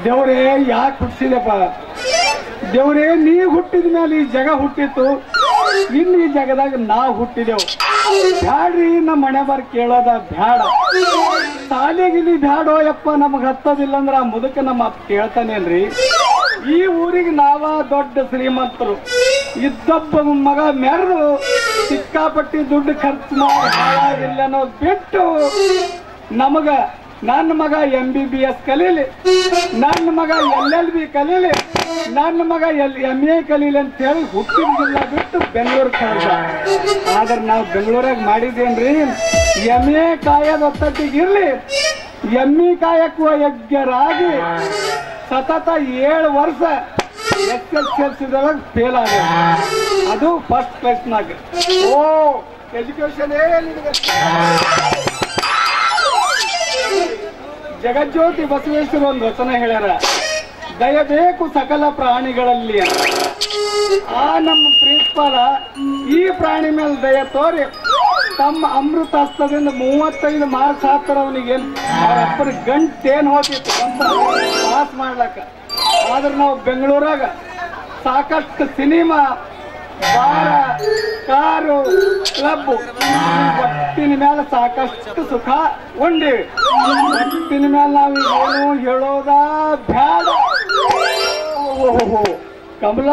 ದೇವ್ರೇ ಯಾಕೆ ಹುಟ್ಟಿಸಿದಪ್ಪ ದೇವ್ರೇ ನೀ ಹುಟ್ಟಿದ ಮೇಲೆ ಈ ಜಗ ಹುಟ್ಟಿತ್ತು ಇನ್ನು ಈ ಜಗದಾಗ ನಾವು ಹುಟ್ಟಿದೆವು ಬ್ಯಾಡ್ರಿ ನಮ್ಮ ಮನೆ ಬರ್ ಕೇಳೋದ ಬ್ಯಾಡ ಸಾಲಿಗಿಲಿ ಬ್ಯಾಡೋ ಯಪ್ಪ ನಮಗ್ ಹತ್ತೋದಿಲ್ಲ ಅಂದ್ರ ಆ ಮುದುಕ ನಮ್ಮ ಅಪ್ಪ ಕೇಳ್ತಾನೇನ್ರಿ ಈ ಊರಿಗೆ ನಾವ ದೊಡ್ಡ ಶ್ರೀಮಂತರು ಇದ್ದೊಬ್ಬ ಮಗ ಮೆರೆದು ಸಿಕ್ಕಾಪಟ್ಟಿ ದುಡ್ಡು ಖರ್ಚು ಮಾಡಿ ಹಾಳಾಗಿಲ್ಲ ಅನ್ನೋದು ಬಿಟ್ಟು ನಮಗ ನನ್ನ ಮಗ ಎಂ ಬಿ ಬಿ ಎಸ್ ಕಲೀಲಿ ನನ್ನ ಮಗ ಎಲ್ ಎಲ್ ಬಿ ಕಲೀಲಿ ನನ್ನ ಮಗ ಎಲ್ ಎಂ ಎ ಕಲೀಲಿ ಅಂತ ಹೇಳಿ ಹುಟ್ಟಿದ ಜಿಲ್ಲಾ ಬಿಟ್ಟು ಬೆಂಗಳೂರು ಕಳ್ದ ಆದ್ರೆ ನಾವು ಬೆಂಗಳೂರಾಗ ಮಾಡಿದೇನ್ರಿ ಎಂ ಎ ಕಾಯದ ಒತ್ತಟ್ಟಿಗಿರ್ಲಿ ಎಮ್ಮಿ ಕಾಯಕ್ಕುವ ಯಜ್ಞರಾಗಿ ಸತತ ಏಳು ವರ್ಷ ಎಸ್ ಎಸ್ ಎಲ್ ಸಿದೊಳಗೆ ಫೇಲ್ ಆಗ ಅದು ಫಸ್ಟ್ ಕ್ಲಾಸ್ನಾಗ ಓ ಎಜುಕೇಶನ್ ಜಗಜ್ಯೋತಿ ಬಸವೇಶ್ವರ ಒಂದು ವಚನ ಹೇಳ್ಯಾರ ದಯಬೇಕು ಸಕಲ ಪ್ರಾಣಿಗಳಲ್ಲಿ ಅಂತ. ಆ ನಮ್ಮ ಪ್ರಿನ್ಸಿಪಾಲ ಈ ಪ್ರಾಣಿ ಮೇಲೆ ದಯ ತೋರಿ ತಮ್ಮ ಅಮೃತ ಹಸ್ತದಿಂದ ಮೂವತ್ತೈದು ಮಾರ್ಕ್ಸ್ ಹಾಕ್ತಾರ ಅವನಿಗೆ ಅವ್ರ ಅಪ್ಪನ ಗಂಟೇನ್ ಹೋಗಿತ್ತು ಅಂತ ಪಾಸ್ ಮಾಡ್ಲಕ್ಕ ಆದ್ರೆ ನಾವು ಬೆಂಗಳೂರಾಗ ಸಾಕಷ್ಟು ಸಿನಿಮಾ ಬಾರ ಕಾರು ಕ್ಲಬ್ ಒಟ್ಟಿನ ಮೇಲೆ ಸಾಕಷ್ಟು ಸುಖ ಉಂಡಿವಿ ಒಟ್ಟಿನ ಮೇಲೆ ನಾವು ಏನು ಹೇಳೋದ ಬ್ಯಾಡ ಓಹೋ ಕಮಲ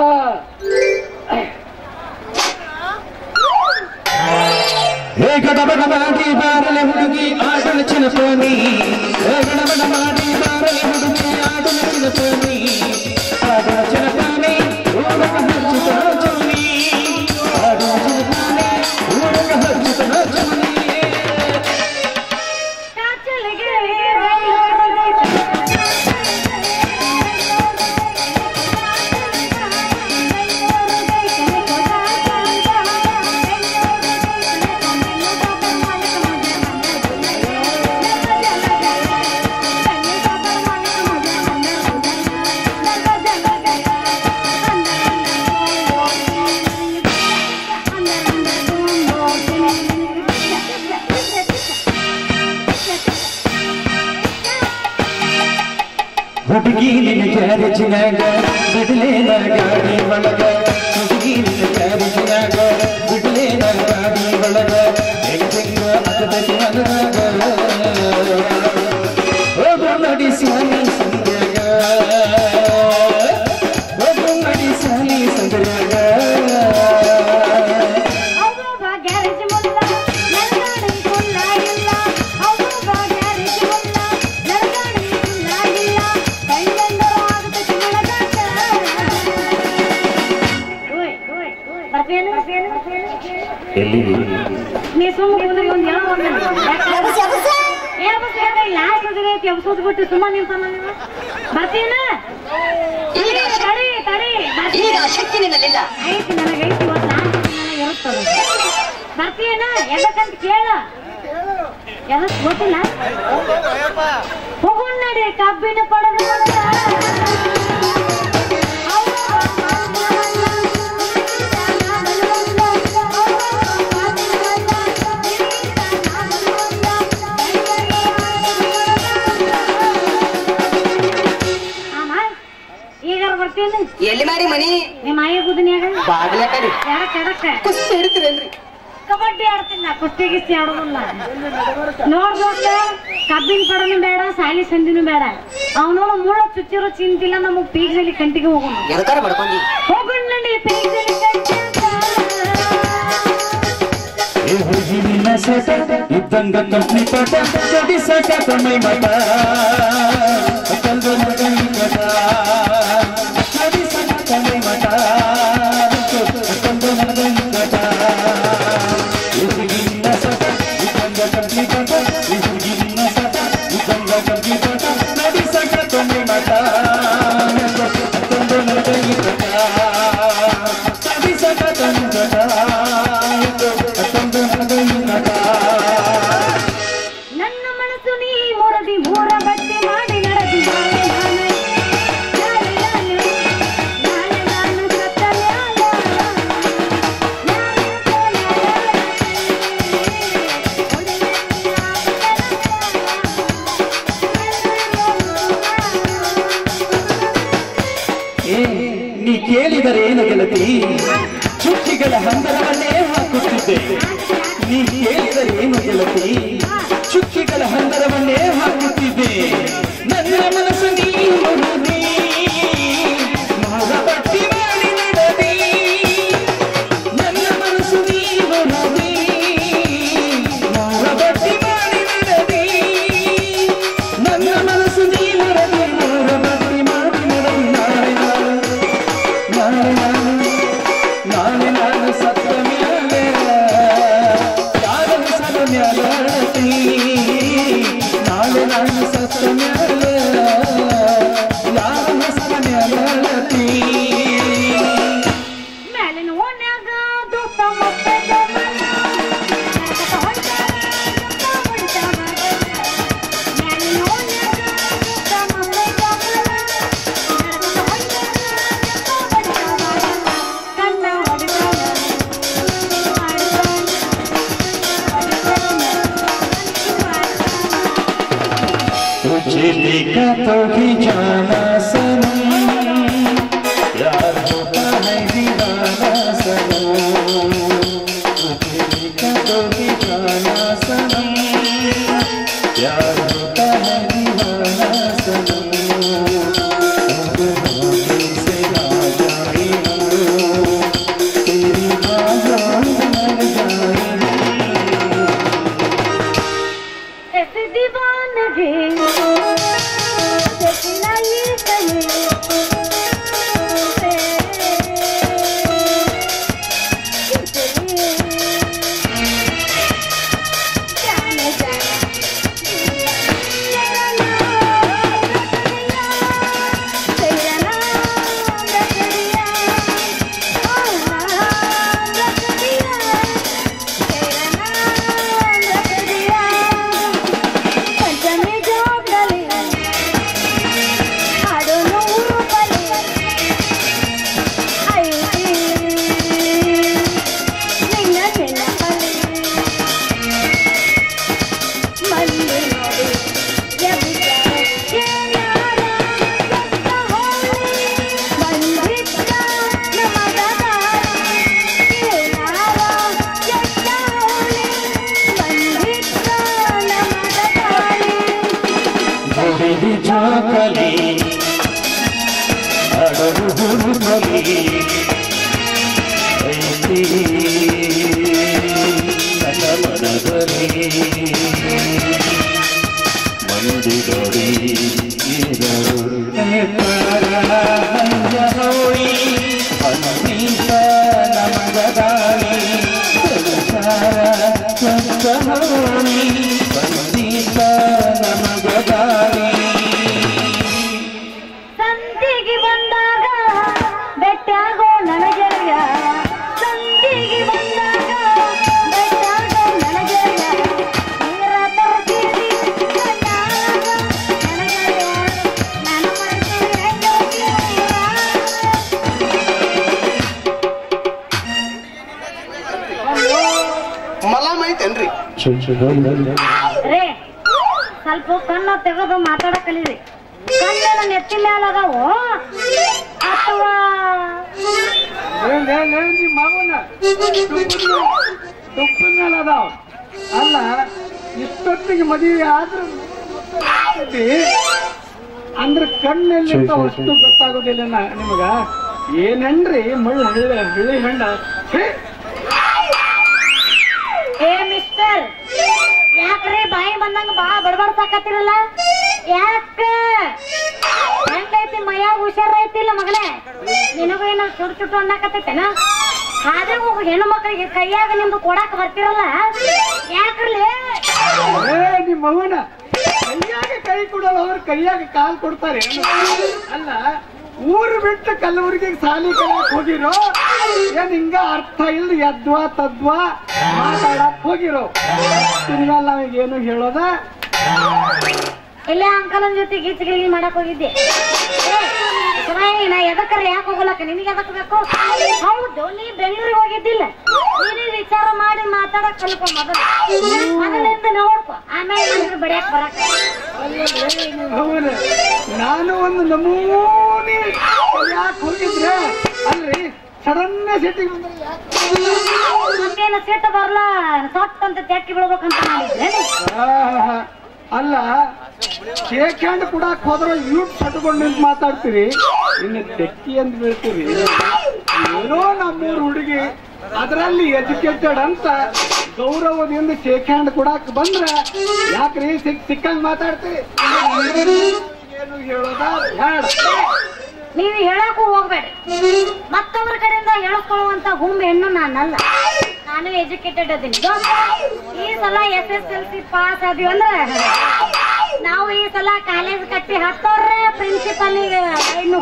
ಹೇ ಗಡಬಡ ಮಾಡಿ ಬಾರಲೆ ಹುಡುಗಿ ಆಡಲ ಚಿನಪೋನಿ ಹೇ ಗಡಬಡ ಮಾಡಿ ಬಾರಲೆ ಹುಡುಗಿ ಆಡಲ ಚಿನಪೋನಿ ಆಡಲ ಚಿನಪಾನಿ ಊರಕ ಹಚ್ಚಿತ ಜೋನಿ ಆಡಲ ಚಿನಪಾನಿ ಊರಕ ಹಚ್ಚಿತ ಜೋನಿ ಹುಡುಗಿ ನಿನ್ನ ಗ್ಯಾರೇಜಿನಾಗ ಬಿಡಲೇನ ಗಾಡಿ ಒಳಗ ಹುಡುಗಿ ನಿನ್ನ ಗ್ಯಾರೇಜಿನಾಗ ಬಿಡಲೇನ ಗಾಡಿ ಒಳಗ ಹೆಂಗ ಹೆಂಗ ಅಗದತಿ ಮನದಾಗ ಹೋಗು ನಡಿ ಸಾಲಿ ಸಂದ್ಯಾಗ ಹೋಗು ನಡಿ ಸಾಲಿ ಸಂದ್ಯಾಗ ಎಲ್ಲಿ ನೀ ಸುಮ್ಮನೆ ಕುಂದ್ರಿ ಒಂದ್ ಏನೋ ಒಂದ್ ಏನ್ ಬರ್ತೀಯ ಲಾಸ್ಟ್ ಅದ್ರ ಐತಿ ಎಬ್ಸೋದ್ ಬಿಟ್ಟು ಸುಮ್ಮನೆ ನಿಂತಾನ ನೀವು ಬರ್ತೀನ ತಡಿ ತಡಿ ಬರ್ತೀನಿ. ಈಗ ಶಕ್ತಿ ನಿನ್ನಲ್ಲಿಲ್ಲ ಐತಿ ನನಗೆ ಐತಿ ಇವತ್ತು ಲಾಸ್ಟ್ ನನಗೆ ಇರುತ್ತದ ಬರ್ತೀಯನ ಎದಕ್ಕಂತ ಕೇಳ ಎದಕ್ ಗೊತ್ತಿಲ್ಲ ಹೋಗೋಣ ನಡಿ ಕಬ್ಬಿನ ಪಡೆದು ಈಗ ಬರ್ತೀನಿ ಎಲ್ಲಿ ಮಾರಿ ಮನಿ ನಿಮ್ಮ ಆಯ ಗುದನ್ಯಾಗ ಬಾಗ್ಲ ಕಡಿ ಎಡಕ್ ಎಡಕ್ಕ ಕುಸ್ತಿ ಹಿಡಿತೀರೇನ್ರಿ ಕಬಡ್ಡಿ ಆಡ್ತೀನಿ ನಾ ಕುಸ್ತಿ ಗಿಸ್ತಿ ಆಡೋದಿಲ್ಲ ನೋಡ್ಬೇಕ ಕಬ್ಬಿನ ಪಡನು ಬೇಡ ಸಾಲಿ ಸಂದಿನೂ ಬೇಡ ಅವನವನು ಮುಳ್ಳ ಚುಚ್ಚಿರೋ ಚಿಂತಿಲ್ಲ ನಮಗ್ ಪೀಗ್ಸಲ್ಲಿ ಕಂಟಿಗೆ ಹೋಗೋಣ ಎದಕಾರ ಬಡ್ಕೊಂಡಿ ಹೋಗೋಣ ನಡಿ ಪೀಗ್ಸಲ್ಲಿ ಕಂಟಿ ಏ ಹುಡುಗಿ ನಿನ್ನ ಸೇಟ ಇದ್ದಂಗ ಕಂಪ್ನಿ ಪಾಠ ಜಡಿ ಸಾಕ ಮೈ ಮಠ ಕಲ್ದ ಮಗನ ಕಟ ಜಡಿ ಸಾಕ ಮೈ ಮಠ ಕಲ್ದ ಮಗನ ಕಟ ಏ ಹುಡುಗಿ ನಿನ್ನ ಸೇಟ ಇದ್ದಂಗ ಕಂಪ್ನಿ ಪಾಠ ಏ ಹುಡುಗಿ ನಿನ್ನ ಸೇಟ ಇದ್ದಂಗ ಕಂಪ್ನಿ ಪಾಠ ಜಡಿ ಸಾಕ ಮೈ ಮಠ ಕಲ್ದ ಮಗನ ಕಟ ಜಡಿ ಸಾಕ ಕಟ ನನ್ನ ಮನಸ್ಸು ನೀ ಮುರದಿ ಮೂರ ಬಟ್ಟೆ ಮಾಡಿ ನಡೆದಿ ನಾಳೆ ನಾನು ನಾಳೆ ನಾನು ನಾಳೆ ನಾನು ಸತ್ತಲ್ಯಾಲ ನಾಳೆ ಸೋಲಾಲ ಚುಕ್ಕಿಗಳ ಹಂದರವನ್ನೇ ಹಾಕುತ್ತಿದ್ದೆ ನೀ ಕೇಳಿದರೆ ಏನು ಗೆಳತಿ ಚುಕ್ಕಿಗಳ ಹಂದರವನ್ನೇ ಹಾಕುತ್ತಿದ್ದೆ ನನ್ನ ಮನಸ್ಸು ನೀ ಮೋಹ ಪಟ್ಟಿ ಮಾಡಿ ನಡೆದಿ ನನ್ನ ಮನಸ್ಸು ನೀನು ನದಿ ಮೋಹ ಪಟ್ಟಿ ಮಾಡಿ ನಡೆದಿ ನನ್ನ ಮನಸ್ಸು ನೀನು ನದಿ ಮೋಹ ಪಟ್ಟಿ ಮಾಡಿ ನಡೆದಿ ನಾಳೆ ನಾನು ನಾಳೆ ನಾನು ನಾಳೆ ನಾನು ಸತ್ತ ಮೇಲೆ ಯಾರನ್ನು ಸಲ ಮ್ಯಾಲತಿ ನಾಳೆ ನಾನು ಸತ್ತ ಮೇಲೆ ಯಾರನ್ನು ಸಲ ಮ್ಯಾಲತಿ ಮೇಲಿನ ಓಣ್ಯಾಗ ದೋಸ್ತ ಮತ್ತೆ ಜೋಪಾನ. ನರಕದ ಹೊಯ್ತಾರ, ಜೋಪಾನ ಹೊಡಿತಾನ. ಮೇಲಿನ ಓಣ್ಯಾಗ ದೋಸ್ತ ಮತ್ತೆ ಜೋಪಾನ. ನರಕದ ಹೊಯ್ತಾರ, ಜೋಪಾನ ಹೊಡಿತಾನ. ಕಣ್ಣ ಹೊಡಿತಾನ, ಮಾಡ್ತಾನ. ಹೊಡಿತಾನ, ಮಾಡ್ತಾನ. तुझे देखा तो भी जाना सनम यार होता है दीवाना सनम तुझे देखा तो भी जाना सनम यार होता है दीवाना सनम अब होने से ना जाए तेरी बाहों मर जाए ऐसे दीवानगी जैसी लाई कहीं जाने जाना तेरा नाम रख दिया तेरा नाम रख दिया ओ नाम रख दिया तेरा नाम रख दिया पंचमी ಜೋಗಲಿ ಹಾಡು ನೂರೂಪಲಿ ಐತಿ ನಿನ್ನ ನೆನಪಲಿ ಮಂದಿ ನೋಡಿ ಎಬ್ಬಿದ್ದಾರೆ ಏನಾರ ಎತ್ತ ಹೋಳಿ ಬಂದಿದ್ದ ನಮಗ ದಾರಿ ಏನಾರ ಎತ್ತ ಹೋಳಿ ಬಂದಿದ್ದ ನಮಗ ದಾರಿ ಬುಡಿದು ಜೋಕಲಿ ಅಡರು ಹುಡುಕಲಿ ಐತಿ ನನ್ನ ಮನದಲ್ಲಿ ಮಂದಿದೊಡಿ ಇದರು ಮಂಜ ಹೋಳಿ ಅನೀತ ನಮಗ ದಾರಿ ಸಂಸಾರ ಸ್ವಚ್ಛ ಹೋಳಿ ಬಂದೀತ ನಮಗ ದಾರಿ ಸಂತಿಗೆ ಬಂದಾಗ ಬೆಟ್ಟಾಗೋ ನನಗೆಯ ಸಂತಿಗೆ ಬಂದಾಗ ಬೆಟ್ಟಾಗೋ ನನಗೆಯ ನೀರ ತರ್ತೀರಿ ಕಣ್ಣಾಗ ನನಗೆಯ ನನ್ನ ಮನಸ್ಸು ಮಲಾಮ್ ಐತೇನ್ರಿ ರೇ ಸ್ವಲ್ಪ ಕಣ್ಣ ತೆಗೆದು ಮಾತಾಡಕ್ ಕಲೀರಿ ಕಣ್ಣೇನ ನೆತ್ತಿ ಮ್ಯಾಲ ಅದಾವು ಅಥವಾ ನಿಮ್ಮ ಮಗನ ತುಪ್ಪದ ಮೇಲೆ ಅದಾವ ಅಲ್ಲ ಇಷ್ಟೊತ್ತಿಗೆ ಮದುವೆ ಆದ್ರೆ ಅಂದ್ರೆ ಕಣ್ಣಲ್ಲಿಂದ ಅಷ್ಟು ಗೊತ್ತಾಗೋದಿಲ್ಲ ನ- ನಿಮಗ ಏನನ್ರಿ ಮುಳ್ಳು ಹಳ್ಳಿ ಹಳ್ಳಿ ಹಣ್ಣ ಛೇ! ಏ ಮಿಸ್ಟರ್ ಯಾಕ್ರಿ ಬಾಯಿ ಬಂದಂಗ ಬಾ ಬಡಬಡ್ಸಾಕತ್ತಿರಲ್ಲ ಯಾಕ ಹೆಂಗೈತಿ ಮೈಯಾಗ ಹುಷಾರ್ ಐತಿಲ್ಲ ಮಗಳೇ ನಿನಗೂ ಏನೋ ಚುಟ್ಟು ಚುಟ್ಟು ಅನ್ನಕತ್ತೈತೇನ ಹಾಗೆ ಹೋಗು ಹೆಣ್ಣು ಮಕ್ಕಳಿಗೆ ಕೈಯಾಗ ನಿಮ್ದು ಕೊಡಾಕ ಬರ್ತಿರಲ್ಲ ಯಾಕ್ರಲಿ ಏ ನಿಮ್ಮ ಮಗನ ಕೈಯಾಗ ಕೈ ಕೊಡಲ್ಲ ಅವ್ರ ಕೈಯಾಗ ಕಾಲ್ ಕೊಡ್ತಾರೆ ಅಲ್ಲ ಊರು ಬಿಟ್ಟು ಕಲಬುರಗಿ ಸಾಲಿ ಕಲಿಯಕ್ ಹೋಗಿರೋ ಏನ್ ಹಿಂಗ ಅರ್ಥ ಇಲ್ದ ಯದ್ವಾ ತದ್ವಾ ಮಾತಾಡಕ್ ಹೋಗಿರೋ ಇನ್ಮೇಲೆ ನಾವೀಗೇನು ಹೇಳೋದ ಇಲ್ಲೇ ಅಂಕಲನ್ ಜೊತೆ ಗೀಚಗಿರಿ ಮಾಡಕ್ ಹೋಗಿದ್ದೆ ಏ, ಸುಮಾಯಿ, ನಾ ಎದಕ್ಕರ ಯಾಕೆ ಹೋಗಲಕ್ಕ ನಿನಗೆ ಎದಕ್ ಬೇಕು ಹೌದು ನೀ ಬೆಂಗಳೂರಿಗೆ ಹೋಗಿದ್ದಿಲ್ಲ ನೀನೇ ವಿಚಾರ ಮಾಡಿ ಮಾತಾಡಕ್ ಕಲ್ಕೊ ಮೊದಲು ಮೊದಲಿಂದ ನೋಡ್ಕೊ ಆಮೇಲೆ ನನಗೆ ಬಡಿಯಕ್ ಬರಕ್ ಹೌದು ನಾನು ಒಂದು ನಮೂನಿ ಯಾಕೆ ಹೋಗಿದ್ರೆ ಅಲ್ರಿ ಸಡನ್ ಸಿಟ್ಟಿಗೆ ಬಂದ್ರೆ ಯಾಕೆ? ನಮ್ಗೇನು ಸಿಟ್ಟು ಬರಲ್ಲ ಸೊಟ್ ಅಂತ ತೆಕ್ಕಿ ಬಿಡ್ಬೇಕಂತ ಮಾಡಿದ್ರೇನು ಆಹಾ. ಅಲ್ಲ ಶೇಕ್ ಹ್ಯಾಂಡ್ ಕೊಡಕ್ ಹೋದ್ರೆ ಯೂಟ್ ಸಟ್ಕೊಂಡು ನಿಂತು ಮಾತಾಡ್ತೀರಿ ಇನ್ನು ತೆಕ್ಕಿ ಅಂತ ಬೀಳ್ತೀರಿ ಏನೋ ನಮ್ಮೂರ್ ಹುಡುಗಿ ಅದರಲ್ಲಿ ಎಜುಕೇಟೆಡ್ ಅಂತ ಗೌರವದಿಂದ ಶೇಕ್ ಹ್ಯಾಂಡ್ ಕೊಡಕ್ ಬಂದ್ರ ಯಾಕ್ರಿ ಸಿಕ್ ಸಿಕ್ಕಂಗ್ ಮಾತಾಡ್ತೀರಿ ಏನು ಹೇಳೋದ ಬೇಡ ನೀವು ಹೇಳಕ್ಕೂ ಹೋಗ್ಬೇಡಿ ಮತ್ತೊಬ್ಬರ ಕಡೆಯಿಂದ ಹೇಳಿಸ್ಕೊಳ್ಳುವಂತ ಹುಮ್ಮೆ ಹೆಣ್ಣು ನಾನಲ್ಲ ನಾನು ಎಜುಕೇಟೆಡ್ ಅದೀನಿ ಈ ಸಲ S S L C pass ಆದ್ವಿ ಅಂದ್ರೆ ನಾವು ಈ ಸಲ ಕಾಲೇಜ್ ಕಟ್ಟಿ ಹತ್ತೋರ್ರೆ ಪ್ರಿನ್ಸಿಪಲ್ಗೆ ಇನ್ನು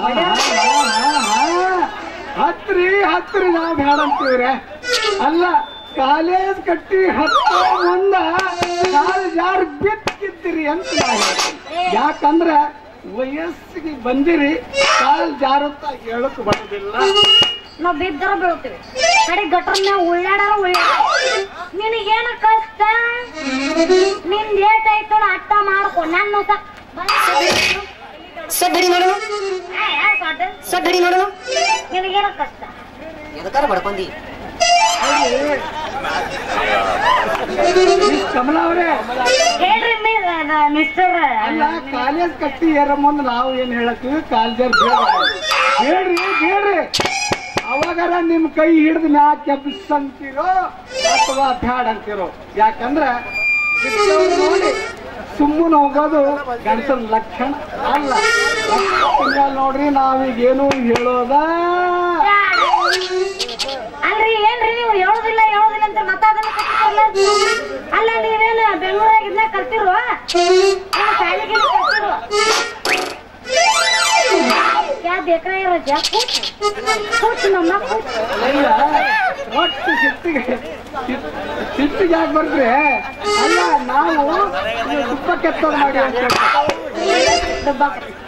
ಹತ್ರಿ ಹತ್ರಿ ನಾವ್ ಬೇಡ ಅಂತೀವ್ರೆ ಅಲ್ಲ ಕಾಲೇಜ್ ಕಟ್ಟಿ ಹತ್ತ ಮುಂದ ಕಾಲೇಜ್ ಯಾರು ಬಿತ್ತಿದ್ದೀರಿ ಅಂತ ನಾ ಹೇಳ್ತೀನಿ ಯಾಕಂದ್ರ ವಯಸ್ಸಿಗೆ ಬಂದಿರಿ ಕಾಲ್ ಜಾರುತ್ತ ಹೇಳಕ್ ಬರೋದಿಲ್ಲ ನಾವು ಬಿದ್ದರ ಬೀಳ್ತೀವಿ ಕಡೆ ಗಟ್ರನ್ನ ಉಳ್ಳಾಡಾರ ಉಳ್ಳಾಡ ನಿನಗೇನ ಕಷ್ಟ ನಿಂದ ಏಟ್ ಆಯ್ತು ಅಟ್ಟ ಮಾಡ್ಕೊ ನನ್ನ ಸಡ್ಡಡಿ ನೋಡು ಸಡ್ಡಡಿ ನೋಡು ನಿನಗೇನ ಕಷ್ಟ ಎದಕಾರ ಬಡ್ಕೊಂಡಿ ಮಿಸ್ ಕಮಲಾ ಅವ್ರೆ ಹೇಳ್ರಿ ಮಿಸ್ಟರ್ ಅಲ್ಲ ಕಾಲೇಜ್ ಕಟ್ಟಿ ಏರ ಮುಂದೆ ನಾವು ಏನ್ ಹೇಳತ್ತೀವಿ ಕಾಲೇಜರ್ ಬೇಡ್ರಿ ಬೇಡ್ರಿ ಅವಾಗಾರ ನಿಮ್ ಕೈ ಹಿಡಿದು ಮ್ಯಾಕ್ ಕೆಪ್ಸ್ ಅಂತೀರೋ ಅಥವಾ ಬ್ಯಾಡ್ ಅಂತೀರೋ ಯಾಕಂದ್ರ ಬಿದ್ದವ್ರ್ ನೋಡಿ ಸುಮ್ಮನೆ ಹೋಗೋದು ಗಂಡಸನ ಲಕ್ಷಣ ಅಲ್ಲ ಲಕ್ಷಣ ನೋಡ್ರಿ ನಾವೀಗ ಏನು ಹೇಳೋದ ಅಲ್ರಿ ಏನ್ರಿ ನೀವು ಹೇಳೋದಿಲ್ಲ ಹೇಳೋದಿಲ್ಲ ಅಂತ ಮತ್ತಾದನ್ನ ಕಟ್ಟಿರಲ್ಲ ಅಲ್ಲ ನೀವೇನು ಬೆಂಗಳೂರಾಗ ಇದನ್ನ ಕಲ್ತಿರೋ ಶಾಲೆಗೆ ಕಲ್ತಿರೋ ಯಾ ಬೇಕ್ರ ಇರೋ ಜಾ ಕೂತು ಕೂತು ನಮ್ಮ ಕೂತು ಅಲ್ಲ ಒಟ್ಟು ಸಿಟ್ಟಿಗೆ ಸಿಟ್- ಸಿಟ್ಟಿಗೆ ಯಾಕೆ ಬರ್ರಿ ಅಲ್ಲ ನಾವು ಇದು ತುಪ್ಪ ಕೆತ್ತೋದು ಮಾಡಿ ಅಂತ ಹೇಳ್ತೀವಿ. ಡಬ್ಬ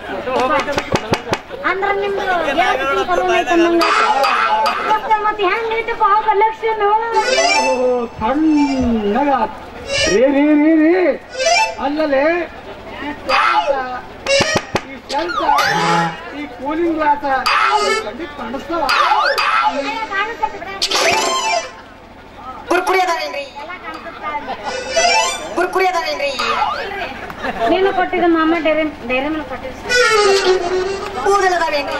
ಅಂದ್ರ ನಿಮ್ದು ಎರಡು ತಿಂಗಳು ಐತೆ ನಂಗೆ ಮತ್ತೆ ಮತ್ತೆ ಹೆಂಗೈತಪ್ಪ ಕಲೆಕ್ಷನ್ ಓಹೋ, ಸಣ್ಣಗ ರೇ ರೇ ರೇ ರೇ ಅಲ್ಲಲೇ ಈ ಪ್ಯಾಂಟ, ಈ ಶರ್ಟ ಈ ಕೂಲಿಂಗ್ ಗ್ಲಾಸ ಕಣ್ಣಿಗೆ ಕಾಣಿಸ್ತಾವ ಕುರ್ಕುರಿ ಅದಾವೇನ್ರಿ ಕುರ್ಕುರಿ ಅದಾವೇನ್ರಿ ನೀನು ಕೊಟ್ಟಿದ್ದ ಮಾಮ ಡೈರಿ ಡೈರಿ ಮೇಲೆ ಕೊಟ್ಟಿದ್ದ ಕೂದಲ್ ಅದಾವೇನ್ರಿ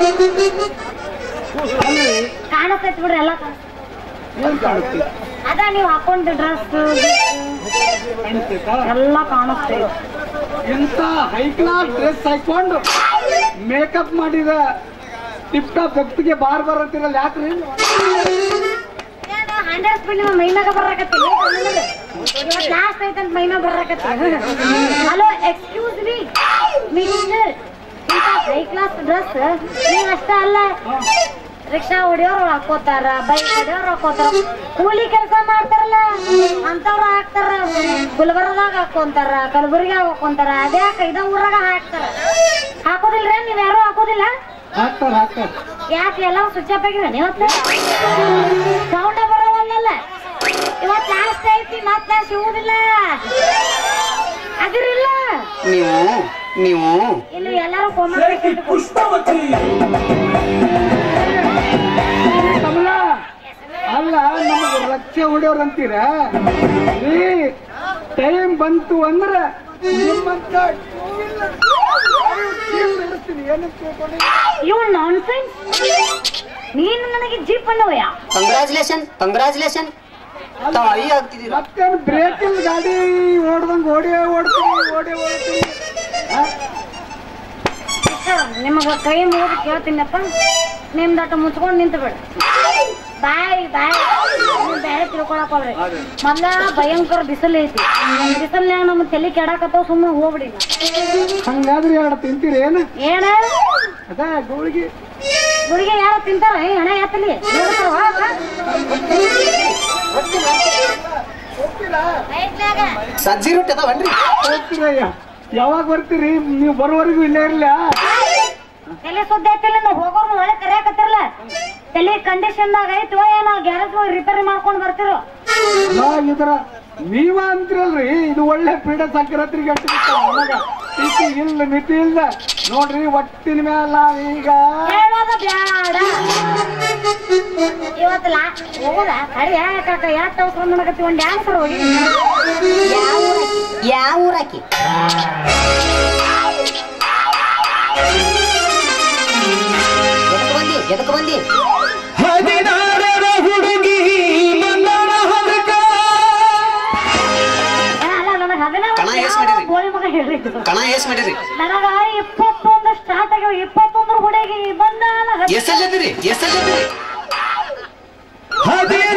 ಅಲ್ಲಿ ಕಾಣಿಸ್ತೈತಿ ಬಿಡ್ರಿ ಎಲ್ಲ ಕಾಣಿಸ್ತೈತಿ ಏನ್ ಕಾಣುತ್ತೆ ಅದ ನೀವು ಹಾಕೊಂಡ ಡ್ರೆಸ್ ಕಾಣಿಸ್ತೈತಾ ಎಲ್ಲ ಕಾಣಿಸ್ತೈತಿ ಇಂಥ ಹೈ ಕ್ಲಾಸ್ ಡ್ರೆಸ್ ಹಾಕೊಂಡು ಮೇಕಪ್ ಮಾಡಿದ ಟಿಪ್ ಟಾಪ್ ವ್ಯಕ್ತಿಗೆ ಬಾರ್ ಬರತ್ತಿರಲ್ಲ ಯಾಕ್ರಿ ಹಂಡ್ರೆಡ್ ಸ್ಪೀಡ್ ನಿಮ್ಮ ಮೈನಾಗ ಬರಕತ್ತಿ ಲಾಸ್ಟ್ ಐತಂತ ಮೈನಾಗ ಬರಕತ್ತಿ ಹಲೋ ಎಕ್ಸ್ಕ್ಯೂಸ್ ಮೀ ಮಿಸ್ಟರ್ ಇಂಥ ಹೈ ಕ್ಲಾಸ್ ಡ್ರೆಸ್ ನೀವು ಅಷ್ಟ ಅಲ್ಲ ರಿಕ್ಷಾ ಹೊಡಿಯೋರು ಹಾಕೋತಾರ ಬೈಕ್ ಹೊಡಿಯೋರು ಹಾಕೋತಾರ ಕೂಲಿ ಕೆಲಸ ಮಾಡ್ತಾರಲ್ಲ ಅಂತವ್ರು ಹಾಕ್ತಾರ ಗುಲ್ಬರ್ಗದಾಗ ಹಾಕೊಂತಾರ ಕಲಬುರ್ಗಿಯಾಗ ಹಾಕೊಂತಾರ ಅದೇ ಇದ ಊರಾಗ ಹಾಕ್ತಾರ ಹಾಕೋದಿಲ್ರಿ ನೀವ್ ಯಾರು ಹಾಕೋದಿಲ್ಲ ಹಾಕ್ತಾರ ಹಾಕ್ತಾರ ಯಾಕೆ ಎಲ್ಲ ಸ್ವಿಚ್ ಆಫ್ ಆಗಿವೆ ಇವತ್ತು ಸೌಂಡ ಬರೋವಲ್ಲ ಇವತ್ತು ಲಾಸ್ಟ್ ಐತಿ ಮತ್ತೆ ಸಿಗುದಿಲ್ಲ ಅದಿರಿಲ್ಲ ನೀವು ನೀವು ಇಲ್ಲಿ ಎಲ್ಲರೂ ಕೊಮ್ಮ ಕಮಲ ಅಲ್ಲ ನಮಗೆ ರಕ್ಷೆ ಹೊಡೆಯೋರ್ ಅಂತೀರ ರೀ ಟೈಮ್ ಬಂತು ಅಂದ್ರ ನಿಮ್ಮಂತ ನಡೆಸ್ತೀನಿ ಏನಂತ ತಿಳ್ಕೊಂಡಿ? ಇವ್ ನಾನ್ಸೆನ್ಸ್ ನೀನು ನನಗೆ ಜೀಪ್ ಅನ್ನೋಯ ಕಂಗ್ರಾಚುಲೇಷನ್ ಕಂಗ್ರಾಚುಲೇಷನ್ ತಾವ್ ಅವಿ ಆಗ್ತಿದ್ದೀರ ಮತ್ತೇನು ಬ್ರೇಕ್ ಇಲ್ಲ ಗಾಡಿ ಓಡ್ದಂಗ್ ಓಡಿ ಓಡ್ತೀನಿ ಓಡಿ ಓಡ್ತೀನಿ ಆ? ನಿಮಗ ಕೈ ಮುಗಿದು ಕೇಳ್ತೀನಪ್ಪ ನಿಮ್ದಟ ಮುಚ್ಕೊಂಡು ನಿಂತು ಬಿಡ ಬಾಯ್ ಬಾಯ್ ನೀವು ಬೇರೆ ತಿಳ್ಕೊಳಕ್ ಹೋಗ್ರಿ ಮೊದ್ಲ ಭಯಂಕರ ಬಿಸಿಲು ಐತಿ ಬಿಸಿಲ್ನ್ಯಾಗ ನಮ್ಮ ತಲೆ ಕೆಡಾಕತ್ತಾವ ಸುಮ್ಮನೆ ಹೋಗ್ಬಿಡಿ ಹಂಗಾದ್ರೆ ಎರಡು ತಿಂತೀರಿ ಏನು ಏನ ಅದ ಗೋಳಿಗೆ ಗುಳಿಗೆ ಯಾರು ತಿಂತಾರ ಏ, ಹಣ ಎತ್ತಲಿ ಸಜ್ಜಿ ರೊಟ್ಟಿ ಅದಾವನ್ರಿ ಹೋಗ್ತೀರಯ್ಯ ಯಾವಾಗ ಬರ್ತೀರಿ ನೀವು ಬರೋವರೆಗೂ ಇಲ್ಲೇ ಇರ್ಲ ತಲೆ ಸುದ್ದಿ ಐತಿಲ್ಲ ನಾವು ಹೋಗೋರ್ ಒಳ್ಳೆ ಕರೆಯಕತ್ತಿರಲ್ಲ ತಲೆ ಕಂಡೀಷನ್ದಾಗ ಐತಿ ಏನೋ ಗ್ಯಾರೇಜ್ ಹೋಗಿ ರಿಪೇರಿ ಮಾಡ್ಕೊಂಡು ಬರ್ತಿರೋ ಇದ್ರ ನೀವ ಅಂತೀರಲ್ರಿ ಇದು ಒಳ್ಳೆ ಪೀಡ ಸಂಕ್ರಾಂತಿಗೆ ಅಟ್ಟು ಬಿಟ್ಟ ನನಗ ತಿಥಿ ಇಲ್ಲ ಮಿತಿ ಇಲ್ಲ ನೋಡ್ರಿ ಒಟ್ಟಿನ ಮ್ಯಾಲ ಈಗ ಹೇಳೋದು ಬ್ಯಾಡ ಇವತ್ತಲ್ಲ ಹೋಗುದ ಕಡಿ ಯಾಕ ಯಾಕೆ ಅವಸರ ಮಾಡಕತ್ತಿ ಒಂದ್ ಡ್ಯಾನ್ಸರ್ ಹೋಗಿ ಯಾವ ಊರಾಕಿ ಎದಕ್ ಬಂದಿ ಎದಕ್ ಬಂದಿ ಹದಿನಾರರ ಹುಡುಗಿ ಬಂದಳ ಹದಕ ಅಲ್ಲ ನನಗ ಅದನ್ನ ಕಣ ಎಷ್ಟ್ ಮಾಡಿರಿ? ಬೋಳಿ ಮಗ ಹೇಳಿದ್ದು ಕಣ ಎಸ್ ಮಾಡಿರಿ ನನಗ ಇಪ್ಪತ್ತೊಂದು ಸ್ಟಾರ್ಟ್ ಆಗ್ಯಾವ ಇಪ್ಪತ್ತೊಂದ್ರ ಹುಡುಗಿ ಬಂದ ಎಸಲ್ಲದಿರಿ ಎಸಲ್ಲದಿರಿ ಹದಿನಾರರ